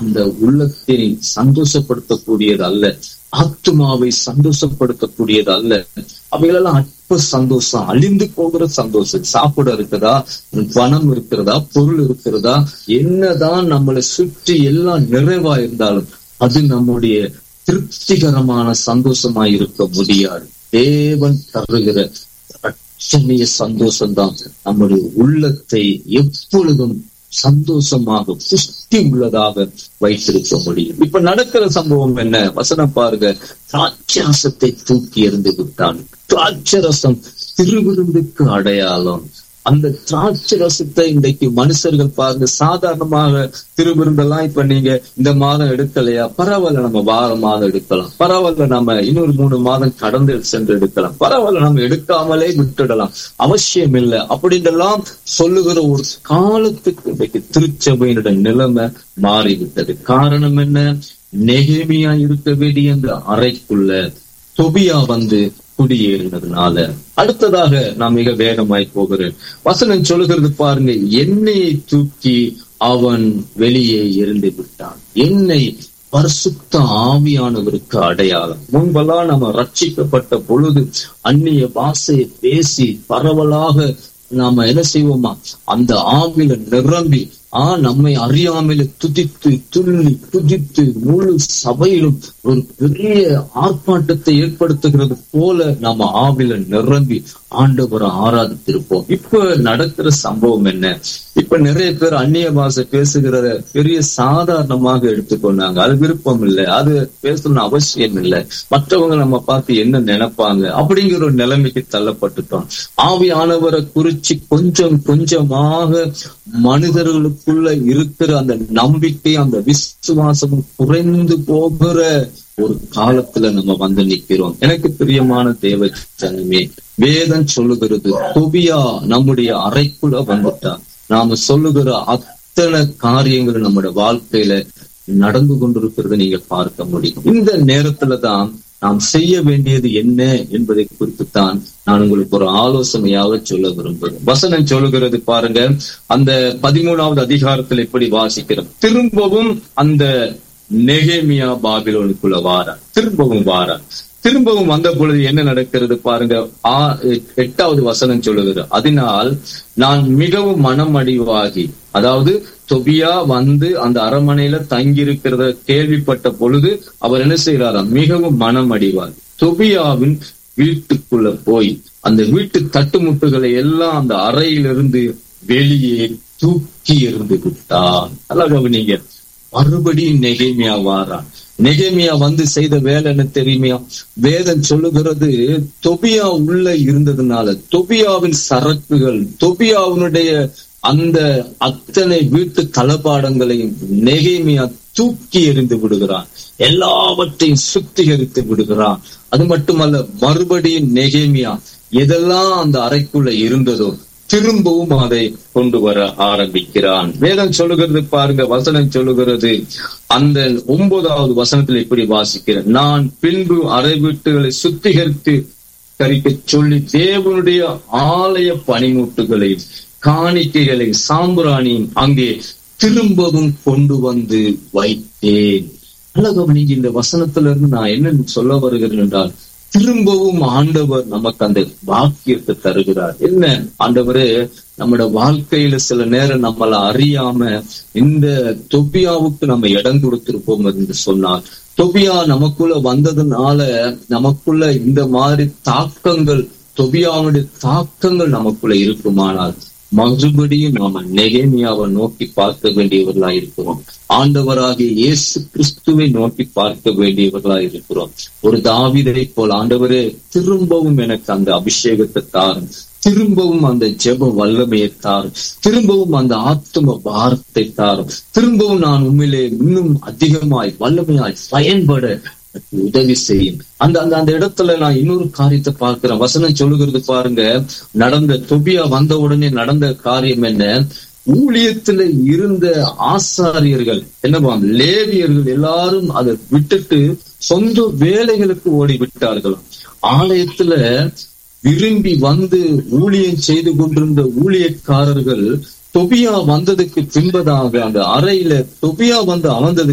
அந்த உள்ளத்தை சந்தோஷப்படுத்தக்கூடியது அல்ல ஆத்மாவை சந்தோஷப்படுத்தக்கூடியது அல்ல அவைகளெல்லாம் அற்ப சந்தோஷம் அழிந்து போகிற சந்தோஷம் சாப்பிட இருக்கிறதா பணம் இருக்கிறதா பொருள் இருக்கிறதா என்னதான் நம்மளை சுற்றி எல்லாம் நிறைவா இருந்தாலும் அது நம்முடைய திருப்திகரமான சந்தோஷமா இருக்க முடியாது தேவன் தருகிற ரட்சணிய சந்தோஷம்தான் நம்முடைய உள்ளத்தை எப்பொழுதும் சந்தோஷமாக புஷ்டி உள்ளதாக வைத்திருக்க முடியும் இப்ப நடக்கிற சம்பவம் என்ன வசனம் பாருங்க திராட்சரசத்தை தூக்கி எறிந்து விட்டான் திராட்சரசம் திருவிருந்துக்கு அடையாளம் அந்த திராட்சை ரசத்தை இன்றைக்கு மனுஷர்கள் பாருங்க சாதாரணமாக திருவிருந்தெல்லாம் இப்ப நீங்க இந்த மாதம் எடுக்கலையா பரவாயில்ல நம்ம வாரம் மாதம் எடுக்கலாம் பரவாயில்ல நம்ம இன்னொரு மூணு மாதம் கடந்து சென்று எடுக்கலாம் பரவாயில்ல நம்ம எடுக்காமலே விட்டுடலாம் அவசியம் இல்லை அப்படின்றெல்லாம் சொல்லுகிற ஒரு காலத்துக்கு இன்றைக்கு திருச்சபையினுடைய நிலைமை மாறிவிட்டது காரணம் என்ன நெகேமியா இருக்க வேண்டிய அந்த அறைக்குள்ள தொபியா வந்து குடியேறினதுனால அடுத்ததாக நான் மிக வேகமாய் போகிறேன் வசனம் சொல்லுகிறது பாருங்க எண்ணெயை தூக்கி அவன் வெளியே எரிந்து விட்டான் எண்ணெய் பரிசுத்த ஆவியானவருக்கு அடையாளம் முன்பெல்லாம் நம்ம ரட்சிக்கப்பட்ட பொழுது அந்நிய பாஷையை பேசி பரவலாக நாம என்ன செய்வோமா அந்த ஆவில நிரம்பி ஆ நம்மை அறியாமல துதித்து துள்ளி குதித்து முழு சபையிலும் ஒரு பெரிய ஆர்ப்பாட்டத்தை ஏற்படுத்துகிறது போல நாம ஆவில நிரம்பி ஆண்டவரை ஆராதித்திருப்போம் இப்ப நடக்கிற சம்பவம் என்ன இப்ப நிறைய பேர் அந்நிய பாஷை பேசுகிறத பெரிய சாதாரணமாக எடுத்துக்கொண்டாங்க அது விருப்பம் இல்லை அது பேசணும்னு அவசியம் இல்லை மற்றவங்க நம்ம பார்த்து என்ன நினைப்பாங்க அப்படிங்கிற ஒரு நிலைமைக்கு தள்ளப்பட்டுட்டோம் ஆவியானவரை குறிச்சு கொஞ்சம் கொஞ்சமாக மனிதர்களுக்குள்ள இருக்கிற அந்த நம்பிக்கை அந்த விசுவாசமும் குறைந்து போகிற ஒரு காலத்துல நம்ம வந்து நிக்கிறோம் எனக்கு பிரியமான தேவ ஜனமே வேதம் சொல்லுகிறது தொபியா நம்முடைய அறைக்குள்ள வந்துட்டா நாம சொல்லுகிற அத்தனை காரியங்கள் நம்முடைய வாழ்க்கையில நடந்து கொண்டிருக்கிறத நீங்க பார்க்க முடியும் இந்த நேரத்துல தான் நாம் செய்ய வேண்டியது என்ன என்பதை குறித்து தான் நான் உங்களுக்கு ஒரு ஆலோசனையாக சொல்ல விரும்புகிறேன் வசனம் சொல்லுகிறது பாருங்க அந்த பதிமூணாவது அதிகாரத்தில் எப்படி வாசிக்கிறோம் திரும்பவும் அந்த நெகேமியா பாபிலோனுக்குள்ள வாரார் திரும்பவும் வாரார் திரும்பவும் வந்த பொழுது என்ன நடக்கிறது பாருங்க ஆ எட்டாவது வசனம் சொல்லுகிறது அதனால் நான் மிகவும் மனம் அடிவாகி அதாவது தொபியா வந்து அந்த அரமனையில தங்கி இருக்கிறத கேள்விப்பட்ட பொழுது அவர் என்ன செய்யறாராம் மிகவும் மனம் அடிவார் தொபியாவின் வீட்டுக்குள்ள போய் அந்த வீட்டு தட்டுமுட்டுகளை எல்லாம் அந்த அறையிலிருந்து வெளியே தூக்கி எறிந்து விட்டார் நல்லா கவனிங்க மறுபடியும் நெகேமியா வாரான் நெகேமியா வந்து செய்த வேலை என்ன தெரியுமையா வேதம் சொல்லுகிறது தொபியா உள்ள இருந்ததுனால தொபியாவின் சரக்குகள் தொபியாவினுடைய அந்த அத்தனை வீட்டு தளபாடங்களையும் நெகேமியா தூக்கி எறிந்து விடுகிறான் எல்லாவற்றையும் சுத்திகரித்து விடுகிறான் அது மட்டுமல்ல மறுபடியும் நெகேமியா எதெல்லாம் அந்த அறைக்குள்ள இருந்ததோ திரும்பவும் அதை கொண்டு வர ஆரம்பிக்கிறான் வேதம் சொல்லுகிறது பாருங்க வசனம் சொல்லுகிறது அந்த ஒன்பதாவது வசனத்தில் இப்படி வாசிக்கிறேன் நான் பின்பு அறை வீட்டுகளை சுத்திகரித்து கரிக்க சொல்லி தேவனுடைய ஆலய பனிமூட்டுகளையும் காணிக்கைகளையும் சாம்பிராணியும் அங்கே திரும்பவும் கொண்டு வந்து வைத்தேன் கவனிங்க இந்த வசனத்துல இருந்து நான் என்ன சொல்ல வருகிறேன் என்றால் திரும்பவும் ஆண்டவர் நமக்கு அந்த வாக்கியத்தை தருகிறார் என்ன ஆண்டவரே நம்மட வாழ்க்கையில சில நேரம் நம்மள அறியாம இந்த தொப்பியாவுக்கு நம்ம இடம் கொடுத்திருப்போம் என்று சொன்னார் தொபியா நமக்குள்ள வந்ததுனால நமக்குள்ள இந்த மாதிரி தாக்கங்கள் தொபியாவுடைய தாக்கங்கள் நமக்குள்ள இருக்குமானால் மறுபடியும் நாம நெகேமியாவை நோக்கி பார்க்க வேண்டியவர்களா இருக்கிறோம் ஆண்டவராகிய இயேசு கிறிஸ்துவை நோக்கி பார்க்க வேண்டியவர்களா இருக்கிறோம் ஒரு தாவிதை போல் ஆண்டவரே திரும்பவும் எனக்கு அந்த அபிஷேகத்தை தாரும் திரும்பவும் அந்த ஜெப வல்லமையை தாரும் திரும்பவும் அந்த ஆத்ம பாரத்தை தாரும் திரும்பவும் நான் உண்மையிலே இன்னும் அதிகமாய் வல்லமையாய் பயன்பட உதவி செய்யும் அந்த அந்த அந்த இடத்துல நான் இன்னொரு காரியத்தை பார்க்கிறேன் வசனம் சொல்லுகிறது பாருங்க நடந்த தொபியா வந்த உடனே நடந்த காரியம் என்ன ஊழியத்துல இருந்த ஆசாரியர்கள் என்னவா லேவியர்கள் எல்லாரும் அதை விட்டுட்டு சொந்த வேலைகளுக்கு ஓடி விட்டார்களாம் ஆலயத்துல விரும்பி வந்து ஊழியம் செய்து கொண்டிருந்த ஊழியக்காரர்கள் தொபியா வந்ததுக்கு பின்பதாக அந்த அறையில தொபியா வந்து அமர்ந்தது